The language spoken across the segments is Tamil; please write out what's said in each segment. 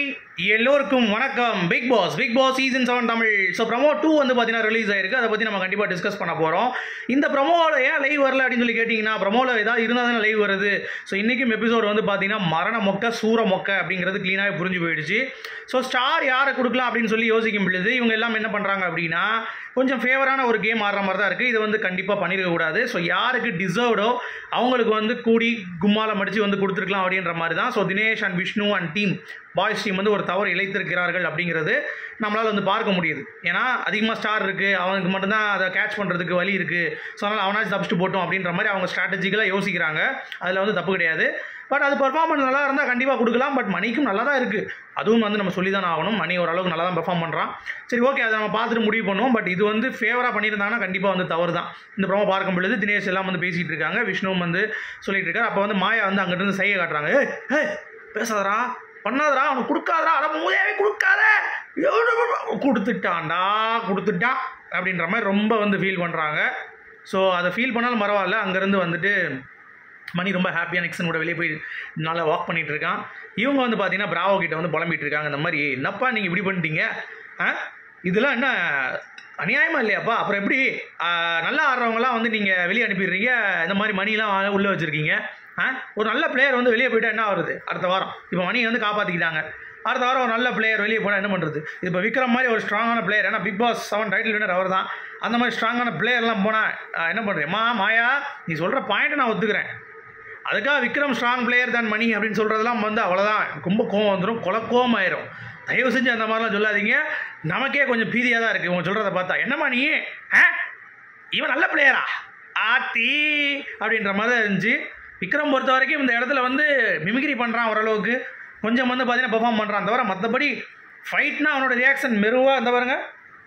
எல்லோருக்கும் வணக்கம் Bigg Boss Bigg Boss season seven Tamil so promo two வந்து பார்த்தீங்கன்னா ரிலீஸ் ஆயிருக்கு அதை பற்றி நம்ம கண்டிப்பாக டிஸ்கஸ் பண்ண போகிறோம் இந்த ப்ரமோவில் ஏன் லைவ் வரல அப்படின்னு சொல்லி கேட்டிங்கன்னா ப்ரமோவில் ஏதாவது இருந்தால் தானே லைவ் வருது ஸோ இன்றைக்கும் எபிசோட் வந்து பார்த்தீங்கன்னா மரண மொக்க சூர மொக்க அப்படிங்கிறது க்ளீனாகவே புரிஞ்சு போயிடுச்சு ஸோ ஸ்டார் யாரை கொடுக்கலாம் அப்படின்னு சொல்லி யோசிக்கும் பொழுது இவங்க எல்லாம் என்ன பண்ணுறாங்க அப்படின்னா கொஞ்சம் ஃபேவரான ஒரு கேம் ஆடுற மாதிரி தான் இருக்குது இது வந்து கண்டிப்பாக பண்ணியிருக்க கூடாது ஸோ யாருக்கு டிசர்வ்டோ அவங்களுக்கு வந்து கூடி கும்மால மடித்து வந்து கொடுத்துருக்கலாம் அப்படின்ற மாதிரி தான் so Dinesh and Vishnu and team boys team வந்து ஒரு தவறு இழைத்திருக்கிறார்கள் அப்படிங்கிறது நம்மளால் வந்து பார்க்க முடியுது ஏன்னா அதிகமாக ஸ்டார் இருக்குது அவனுக்கு மட்டும்தான் அதை கேட்ச் பண்ணுறதுக்கு வழி இருக்குது ஸோ அதனால் அவனாச்சும் தப்பிச்சுட்டு போட்டோம் அப்படின்ற மாதிரி அவங்க ஸ்ட்ராட்டஜிக்கலாக யோசிக்கிறாங்க அதில் வந்து தப்பு கிடையாது பட் அது பெர்ஃபார்மன்ஸ் நல்லா இருந்தால் கண்டிப்பாக கொடுக்கலாம் பட் மணிக்கும் நல்லா தான் இருக்குது அதுவும் வந்து நம்ம சொல்லி தான் ஆகணும் மணி ஓரளவுக்கு நல்லா தான் பெர்ஃபார்ம் பண்ணுறான் சரி ஓகே அதை நம்ம பார்த்துட்டு முடிவு பண்ணுவோம் பட் இது வந்து ஃபேவராக பண்ணியிருந்தாங்கன்னா கண்டிப்பாக வந்து தவறு தான் இந்த ப்ரோமோ பார்க்கும் பொழுது தினேஷ் எல்லாம் வந்து பேசிகிட்டு இருக்காங்க விஷ்ணுவும் வந்து சொல்லிட்டு இருக்காரு அப்போ வந்து மாயா வந்து அங்கிட்டிருந்து சைகை காட்டுறாங்க ஏய் ஏய் பேசாதடா பண்ணாதடா அவனுக்கு கொடுக்காதடா அட மூதையாவே கொடுக்காத எவ்வளவு கொடுத்துட்டான்டா கொடுத்துட்டான் அப்படின்ற மாதிரி ரொம்ப வந்து ஃபீல் பண்ணுறாங்க ஸோ அதை ஃபீல் பண்ணாலும் பரவாயில்ல அங்கேருந்து வந்துட்டு மணி ரொம்ப ஹாப்பியாக நெக்ஸ்ட் கூட வெளியே போய் நல்லா வாக் பண்ணிட்டு இருக்கான் இவங்க வந்து பார்த்தீங்கன்னா பிராவோ கிட்ட வந்து புலம்பிட்டு இருக்காங்க இந்த மாதிரி என்னப்பா நீங்கள் இப்படி பண்ணிட்டீங்க ஆ இதெல்லாம் என்ன அநியாயமா இல்லையாப்பா அப்புறம் எப்படி ஆ, நல்லா ஆடுறவங்கலாம் வந்து நீங்கள் வெளியே அனுப்பிடுறீங்க இந்த மாதிரி மணிலாம் உள்ளே வச்சுருக்கீங்க ஆ ஒரு நல்ல பிளேயர் வந்து வெளியே போயிட்டா என்ன வருது அடுத்த வாரம் இப்போ மணியை வந்து காப்பாற்றிக்கிட்டாங்க அடுத்த வாரம் ஒரு நல்ல பிளேயர் வெளியே போனால் என்ன பண்ணுறது இப்போ விக்ரம் மாதிரி ஒரு ஸ்ட்ராங்கான பிளேயர் ஏன்னா Bigg Boss seven title winner அவர் தான் அந்த மாதிரி ஸ்ட்ராங்கான பிளேயர்லாம் போனால் என்ன பண்ணுறேன் மா மாயா நீ சொல்கிற பாயிண்ட்டை நான் ஒத்துக்கிறேன் அதுக்காக விக்ரம் ஸ்ட்ராங் பிளேயர் தான் மணி அப்படின்னு சொல்கிறதெல்லாம் வந்து அவ்வளோதான் ரொம்ப கோவம் வந்துடும் கொலக்கோவம் ஆயிரும் தயவு செஞ்சு அந்த மாதிரிலாம் சொல்லாதீங்க நமக்கே கொஞ்சம் பீதியாக தான் இருக்குது இவங்க சொல்கிறத பார்த்தா என்னம்மா நீ ஆ இவன் நல்ல பிளேயரா ஆத்தி அப்படின்ற மாதிரி தான் இருந்துச்சு விக்ரம் பொறுத்த வரைக்கும் இந்த இடத்துல வந்து மிமிக்ரி பண்ணுறான் ஓரளவுக்கு கொஞ்சம் வந்து பார்த்தீங்கன்னா பெர்ஃபார்ம் பண்ணுறான் தவிர மற்றபடி ஃபைட்னா அவனோட ரியாக்ஷன் மெருவாக இந்த பாருங்க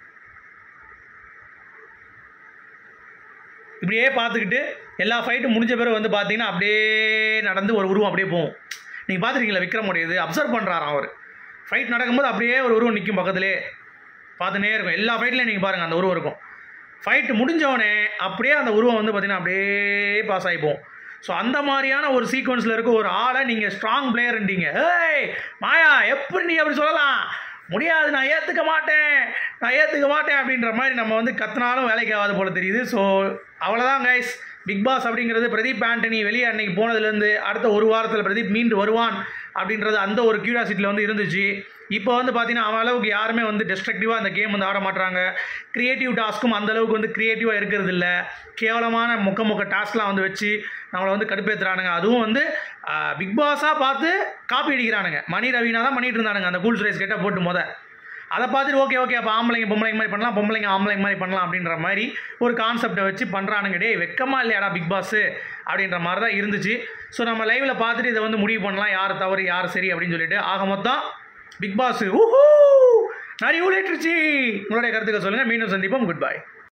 இப்படியே பார்த்துக்கிட்டு எல்லா ஃபைட்டும் முடிஞ்ச பிறகு வந்து பார்த்தீங்கன்னா அப்படியே நடந்து ஒரு உருவம் அப்படியே போகும் நீங்கள் பார்த்துருக்கீங்களா விக்ரமுடையது அப்சர்வ் பண்ணுறாராம் அவர் ஃபைட் நடக்கும்போது அப்படியே ஒரு உருவம் நிற்கும் பக்கத்திலே பார்த்துனே இருக்கும் எல்லா ஃபைட்லையும் நீங்கள் பாருங்கள் அந்த உருவம் இருக்கும் ஃபைட்டு முடிஞ்சவொடனே அப்படியே அந்த உருவம் வந்து பார்த்தீங்கன்னா அப்படியே பாஸ் ஆகிப்போம் ஸோ அந்த மாதிரியான ஒரு சீக்வன்ஸில் இருக்க ஒரு ஆளை நீங்கள் ஸ்ட்ராங் பிளேயர்ன்றீங்க ஏய் மாயா எப்படி நீ அப்படி சொல்லலாம் முடியாது நான் ஏற்றுக்க மாட்டேன் நான் ஏற்றுக்க மாட்டேன் அப்படின்ற மாதிரி நம்ம வந்து கத்துனாலும் வேலைக்கு ஆகாது போல தெரியுது ஸோ அவ்வளோதான் கைஸ் பிக் பாஸ் அப்படிங்கிறது பிரதீப் ஆண்டனி வெளியே அன்னைக்கு போனதுலேருந்து அடுத்த ஒரு வாரத்தில் பிரதீப் மீண்டு வருவான் அப்படின்றது அந்த ஒரு கியூரியாசிட்டியில் வந்து இருந்துச்சு இப்போ வந்து பார்த்தீங்கன்னா அவன் அளவுக்கு யாருமே வந்து டெஸ்ட்ரக்டிவாக அந்த கேம் வந்து ஆட மாட்றாங்க கிரியேட்டிவ் டாஸ்க்கும் அந்த அளவுக்கு வந்து கிரியேட்டிவாக இருக்கிறது இல்லை கேவலமான மொக்க மொக்க டாஸ்க்லாம் வந்து வச்சு நம்மளை வந்து கடுப்பேற்றுறானுங்க அதுவும் வந்து பிக் பாஸாக பார்த்து காப்பி அடிக்கிறானுங்க மணி ரவீனா தான் பண்ணிட்டு இருந்தானுங்க அந்த கூல்ஸ் ரைஸ் கேட்டால் போட்டு முத அதை பார்த்துட்டு ஓகே ஓகே அப்போ ஆம்பளைங்க பொம்பளைங்க மாதிரி பண்ணலாம் பொம்பளைங்க ஆம்பளைங்க மாதிரி பண்ணலாம் அப்படின்ற மாதிரி ஒரு கான்செப்டை வச்சு பண்ணுறானுங்க டேய் வெக்கமா இல்லையாடா பிக் பாஸ் அப்படின்ற மாதிரி தான் இருந்துச்சு ஸோ நம்ம லைவில் பார்த்துட்டு இதை வந்து முடிவு பண்ணலாம் யார் தவறு யார் சரி அப்படின்னு சொல்லிட்டு ஆக மொத்தம் பிக் பாஸ் ஊஹூ நிறைய ஊழிட்டுருச்சு உங்களுடைய கருத்துக்கள் சொல்லுங்கள் மீண்டும் சந்திப்போம் குட் பை